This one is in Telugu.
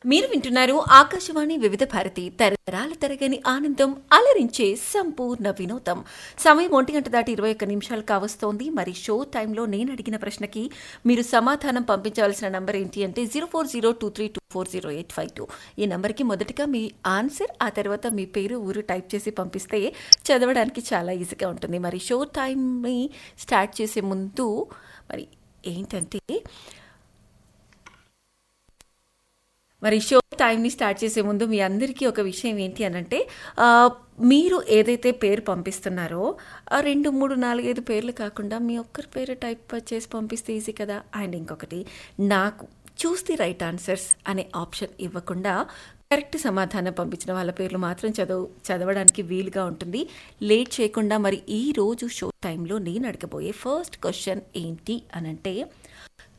మీరు వింటున్నారు ఆకాశవాణి వివిధ భారతి తరతరాల తరగని ఆనందం అలరించే సంపూర్ణ వినోదం సమయం ఒంటి గంట దాటి ఇరవై ఒక్క నిమిషాలు కావస్తోంది మరి షో టైంలో నేను అడిగిన ప్రశ్నకి మీరు సమాధానం పంపించవలసిన నంబర్ ఏంటి అంటే zero four zero two three two four zero eight five two ఈ నంబర్కి మొదటగా మీ ఆన్సర్ ఆ తర్వాత మీ పేరు ఊరు టైప్ చేసి పంపిస్తే చదవడానికి చాలా ఈజీగా ఉంటుంది మరి షో టైంని స్టార్ట్ చేసే ముందు మరి ఏంటంటే మరి షో టైంని స్టార్ట్ చేసే ముందు మీ అందరికీ ఒక విషయం ఏంటి అనంటే ఆ, మీరు ఏదైతే పేరు పంపిస్తున్నారో ఆ రెండు మూడు నాలుగైదు పేర్లు కాకుండా మీ ఒక్కరి పేరు టైప్ చేసి పంపిస్తే ఈజీ కదా అండ్ ఇంకొకటి నాకు చూస్ ది రైట్ ఆన్సర్స్ అనే ఆప్షన్ ఇవ్వకుండా కరెక్ట్ సమాధానం పంపించిన వాళ్ళ పేర్లు మాత్రం చదువు చదవడానికి వీలుగా ఉంటుంది లేట్ చేయకుండా మరి ఈ రోజు షో టైంలో నేను అడగబోయే ఫస్ట్ క్వశ్చన్ ఏంటి అనంటే